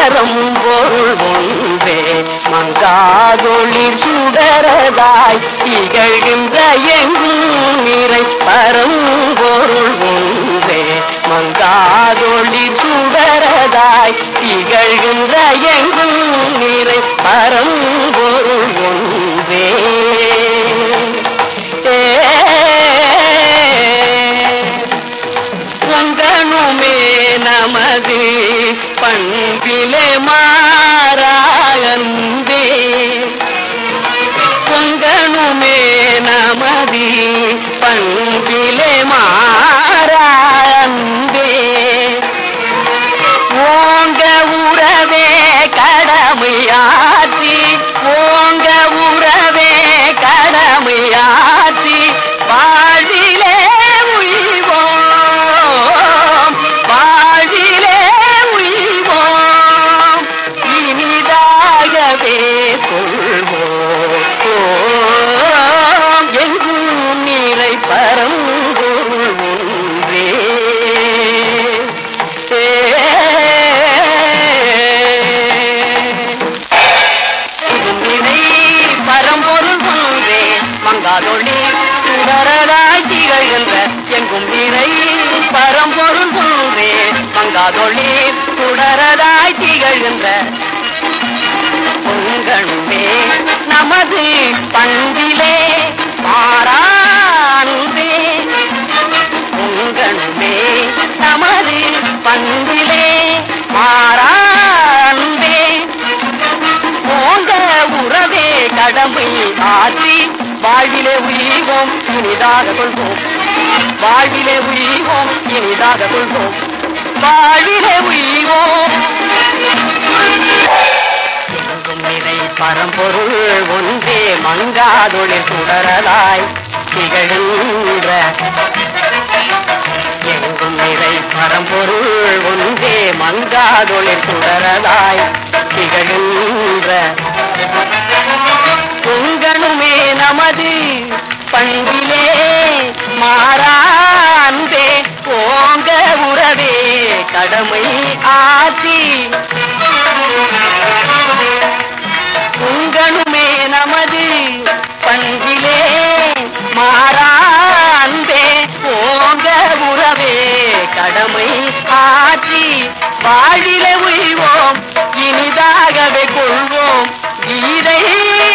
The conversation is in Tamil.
பரம்பொருள் ஒன்றே மங்காதொளிர் சுடரதாய் திகழ்கின்ற எங்கும் நிறை பரம்பொருள் ஒன்றே மங்காதொளிர் சுடரதாய் திகழ்கின்ற எங்கும் நிறை பரம்பொருள் ஒன்றே உங்கனுமே நமது பண்பிலே மாறாயந்தே பொங்கனுமே நமதி பண்பிலே மாறாந்தே ஓங்க உறவே கடமையாற்றி ஓங்க உறவே கடமையாற்றி வாழ்விலே உய்வோம் வாழ்விலே உய்வோம் இனிதாகவே சொல்வோம் எங்கும் நிறை பரம்பொருள் ஒன்றே நினை பரம்பொருள் ஒன்றே மங்காதொழி சுடரராய் திகழ்கின்ற எங்கும் நிறை பரம்பொருள் ஒன்றே மங்காதொழி சுடரராய் திகழ்கின்ற பொங்கணுமே நமது பண்பிலே மாறான்பே பொங்கணுமே நமது பண்பிலே மாறான்பே போங்க உறவே கடமை ஆற்றி வாழ்விலே உயிர்வோம் இனிதாக கொள்வோம் வாழ்விலே உயிர்வோம் இனிதாக கொள்வோம் வாழ்விலே உயிர்வோம் எங்கும் நிறை பரம்பொருள் ஒன்றே மங்காதொழில் சுடரலாய் திகழ்கின்ற எங்கும் நிறை பரம்பொருள் ஒன்றே மங்காதொழில் சுடரலாய் திகழ்கின்ற பொங்கனுமே நமது பண்பிலே மாறாந்தே ஓங்க உறவே கடமை ஆசி உங்கனுமே நமது பண்பிலே மாறாந்தே ஓங்க உறவே கடமை ஆற்றி வாழிலே உய்வோம் இனிதாகவே கொள்வோம் கீதை